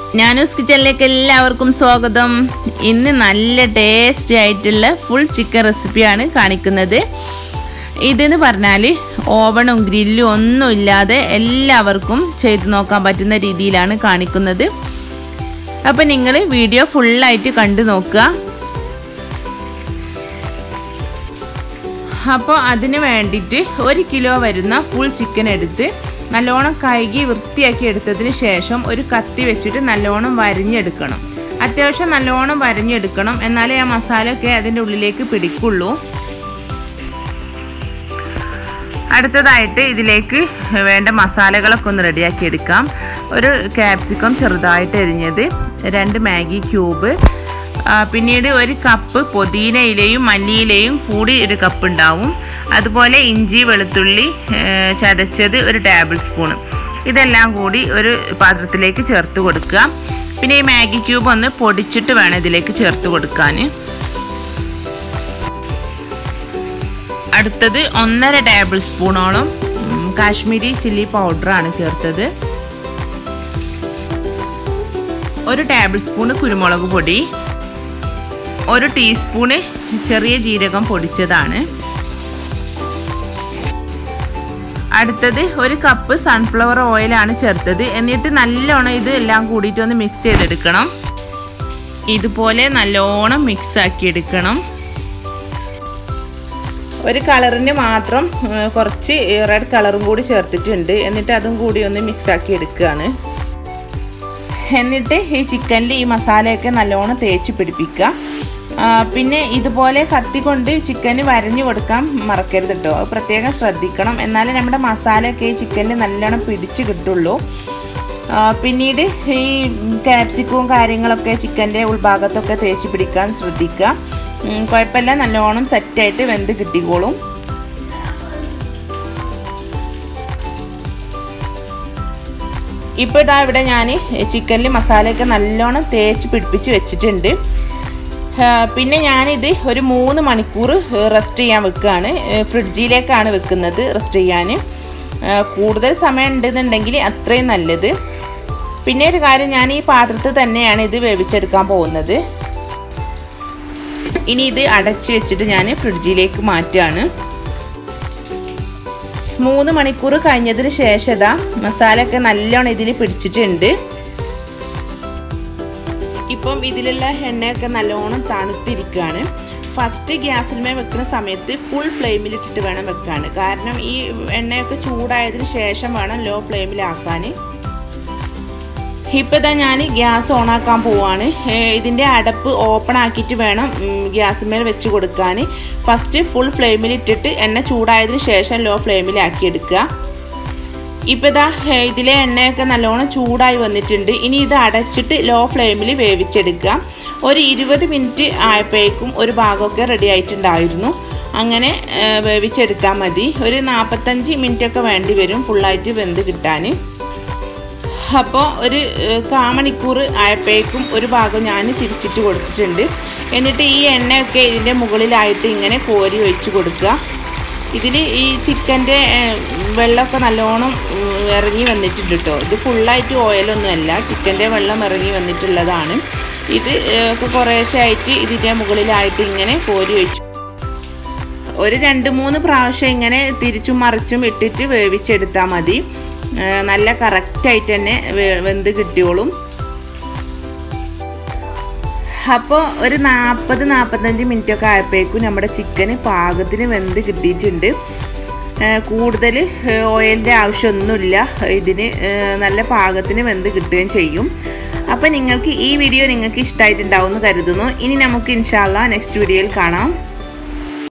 ഞാനൂസ് കിച്ചണിലേക്ക് എല്ലാവർക്കും സ്വാഗതം ഇന്ന് നല്ല ടേസ്റ്റി ആയിട്ടുള്ള ഫുൾ ചിക്കൻ റെസിപ്പിയാണ് കാണിക്കുന്നത് ഇതെന്ന് പറഞ്ഞാൽ ഓവണും ഗ്രില്ലും ഒന്നും ഇല്ലാതെ എല്ലാവർക്കും ചെയ്തു നോക്കാൻ പറ്റുന്ന രീതിയിലാണ് കാണിക്കുന്നത് അപ്പം നിങ്ങൾ വീഡിയോ ഫുള്ളായിട്ട് കണ്ടു നോക്കുക അപ്പോൾ അതിന് വേണ്ടിയിട്ട് ഒരു കിലോ വരുന്ന ഫുൾ ചിക്കൻ എടുത്ത് നല്ലോണം കഴുകി വൃത്തിയാക്കി എടുത്തതിന് ശേഷം ഒരു കത്തി വെച്ചിട്ട് നല്ലോണം വരിഞ്ഞെടുക്കണം അത്യാവശ്യം നല്ലോണം വരിഞ്ഞെടുക്കണം എന്നാലേ ആ മസാലയൊക്കെ അതിൻ്റെ ഉള്ളിലേക്ക് പിടിക്കുള്ളൂ അടുത്തതായിട്ട് ഇതിലേക്ക് വേണ്ട മസാലകളൊക്കെ ഒന്ന് റെഡിയാക്കി എടുക്കാം ഒരു ക്യാപ്സിക്കം ചെറുതായിട്ട് എരിഞ്ഞത് രണ്ട് മാഗി ക്യൂബ് പിന്നീട് ഒരു കപ്പ് പുതിനയിലയും മല്ലിയിലയും കൂടി ഒരു കപ്പ് ഉണ്ടാവും അതുപോലെ ഇഞ്ചി വെളുത്തുള്ളി ചതച്ചത് ഒരു ടേബിൾ സ്പൂൺ ഇതെല്ലാം കൂടി ഒരു പാത്രത്തിലേക്ക് ചേർത്ത് കൊടുക്കുക പിന്നെ ഈ മാഗി ക്യൂബ് ഒന്ന് പൊടിച്ചിട്ട് വേണം ഇതിലേക്ക് ചേർത്ത് കൊടുക്കാൻ അടുത്തത് ഒന്നര ടേബിൾ സ്പൂണോളം കാശ്മീരി ചില്ലി പൗഡറാണ് ചേർത്തത് ഒരു ടേബിൾ സ്പൂണ് കുരുമുളക് പൊടി ഒരു ടീസ്പൂണ് ചെറിയ ജീരകം പൊടിച്ചതാണ് അടുത്തത് ഒരു കപ്പ് സൺഫ്ലവർ ഓയിലാണ് ചേർത്തത് എന്നിട്ട് നല്ലോണം ഇത് എല്ലാം കൂടിയിട്ട് ഒന്ന് മിക്സ് ചെയ്തെടുക്കണം ഇതുപോലെ നല്ലോണം മിക്സ് ആക്കി എടുക്കണം ഒരു കളറിന് മാത്രം കുറച്ച് റെഡ് കളറും കൂടി ചേർത്തിട്ടുണ്ട് എന്നിട്ട് അതും കൂടി ഒന്ന് മിക്സ് ആക്കി എടുക്കുകയാണ് എന്നിട്ട് ഈ ചിക്കനിൽ ഈ മസാലയൊക്കെ നല്ലോണം തേച്ച് പിടിപ്പിക്കുക പിന്നെ ഇതുപോലെ കത്തി കൊണ്ട് ചിക്കന് വരഞ്ഞു കൊടുക്കാൻ മറക്കരുത് കേട്ടോ അത് പ്രത്യേകം ശ്രദ്ധിക്കണം എന്നാലേ നമ്മുടെ മസാലയൊക്കെ ഈ ചിക്കനിൽ നല്ലോണം പിടിച്ച് കിട്ടുള്ളൂ പിന്നീട് ഈ ക്യാപ്സിക്കവും കാര്യങ്ങളൊക്കെ ചിക്കൻ്റെ ഉൾഭാഗത്തൊക്കെ തേച്ച് പിടിക്കാൻ ശ്രദ്ധിക്കുക കുഴപ്പമില്ല നല്ലോണം സെറ്റായിട്ട് വെന്ത് കിട്ടിക്കോളും ഇപ്പോൾ ഇതാ ഇവിടെ ഞാൻ ചിക്കനിൽ മസാലയൊക്കെ നല്ലോണം തേച്ച് പിടിപ്പിച്ച് വെച്ചിട്ടുണ്ട് പിന്നെ ഞാനിത് ഒരു മൂന്ന് മണിക്കൂർ റെസ്റ്റ് ചെയ്യാൻ വെക്കുകയാണ് ഫ്രിഡ്ജിലേക്കാണ് വെക്കുന്നത് റെസ്റ്റ് ചെയ്യാൻ കൂടുതൽ സമയം ഉണ്ടെന്നുണ്ടെങ്കിൽ അത്രയും നല്ലത് പിന്നെ ഒരു കാര്യം ഞാൻ ഈ പാത്രത്തിൽ തന്നെയാണ് ഇത് വേവിച്ചെടുക്കാൻ പോകുന്നത് ഇനി ഇത് അടച്ചു വെച്ചിട്ട് ഞാൻ ഫ്രിഡ്ജിലേക്ക് മാറ്റുകയാണ് മൂന്ന് മണിക്കൂർ കഴിഞ്ഞതിന് ശേഷം ഇതാ മസാലയൊക്കെ നല്ലോണം ഇതിൽ പിടിച്ചിട്ടുണ്ട് ഇപ്പം ഇതിലുള്ള എണ്ണയൊക്കെ നല്ലോണം തണുത്തിരിക്കുകയാണ് ഫസ്റ്റ് ഗ്യാസിന്മേൽ വെക്കുന്ന സമയത്ത് ഫുൾ ഫ്ലെയിമിലിട്ടിട്ട് വേണം വെക്കാൻ കാരണം ഈ എണ്ണയൊക്കെ ചൂടായതിന് ശേഷം വേണം ലോ ഫ്ലെയിമിലാക്കാൻ ഇപ്പോൾ ഇതാ ഞാൻ ഗ്യാസ് ഓണാക്കാൻ പോവാണ് ഇതിൻ്റെ അടപ്പ് ഓപ്പൺ ആക്കിയിട്ട് വേണം ഗ്യാസിന്മേൽ വെച്ച് കൊടുക്കാൻ ഫസ്റ്റ് ഫുൾ ഫ്ലെയിമിലിട്ടിട്ട് എണ്ണ ചൂടായതിന് ശേഷം ലോ ഫ്ലെയിമിലാക്കി എടുക്കുക ഇപ്പോൾ ഇതാ ഇതിലെ എണ്ണയൊക്കെ നല്ലോണം ചൂടായി വന്നിട്ടുണ്ട് ഇനി ഇത് അടച്ചിട്ട് ലോ ഫ്ലെയിമിൽ വേവിച്ചെടുക്കുക ഒരു ഇരുപത് മിനിറ്റ് ആയപ്പോഴേക്കും ഒരു ഭാഗമൊക്കെ റെഡി ആയിട്ടുണ്ടായിരുന്നു അങ്ങനെ വേവിച്ചെടുത്താൽ മതി ഒരു നാൽപ്പത്തഞ്ച് മിനിറ്റൊക്കെ വേണ്ടി വരും ഫുള്ളായിട്ട് വെന്ത് കിട്ടാൻ അപ്പോൾ ഒരു കാമണിക്കൂർ ആയപ്പോഴേക്കും ഒരു ഭാഗം ഞാൻ തിരിച്ചിട്ട് കൊടുത്തിട്ടുണ്ട് എന്നിട്ട് ഈ എണ്ണയൊക്കെ ഇതിൻ്റെ മുകളിലായിട്ട് ഇങ്ങനെ കോരി ഒഴിച്ച് കൊടുക്കുക ഇതിൽ ഈ ചിക്കൻ്റെ വെള്ളമൊക്കെ നല്ലോണം ഇറങ്ങി വന്നിട്ടുണ്ട് കേട്ടോ ഇത് ഫുള്ളായിട്ട് ഓയിലൊന്നുമല്ല ചിക്കൻ്റെ വെള്ളം ഇറങ്ങി വന്നിട്ടുള്ളതാണ് ഇത് കുറേശ്ശെ ആയിട്ട് ഇതിൻ്റെ മുകളിലായിട്ട് ഇങ്ങനെ കോരി ഒഴിച്ചു ഒരു രണ്ട് മൂന്ന് പ്രാവശ്യം ഇങ്ങനെ തിരിച്ചും മറിച്ചും ഇട്ടിട്ട് വേവിച്ചെടുത്താൽ മതി നല്ല കറക്റ്റായിട്ട് തന്നെ വെന്ത് കിട്ടിയോളും അപ്പോൾ ഒരു നാൽപ്പത് നാൽപ്പത്തഞ്ച് മിനിറ്റ് ഒക്കെ ആയപ്പോഴേക്കും നമ്മുടെ ചിക്കന് പാകത്തിന് വെന്ത് കിട്ടിയിട്ടുണ്ട് കൂടുതൽ ഓയിലിൻ്റെ ആവശ്യമൊന്നുമില്ല ഇതിന് നല്ല പാകത്തിന് വെന്ത് കിട്ടുകയും ചെയ്യും അപ്പോൾ നിങ്ങൾക്ക് ഈ വീഡിയോ നിങ്ങൾക്ക് ഇഷ്ടമായിട്ടുണ്ടാവും എന്ന് കരുതുന്നു ഇനി നമുക്ക് ഇൻഷാല്ല നെക്സ്റ്റ് വീഡിയോയിൽ കാണാം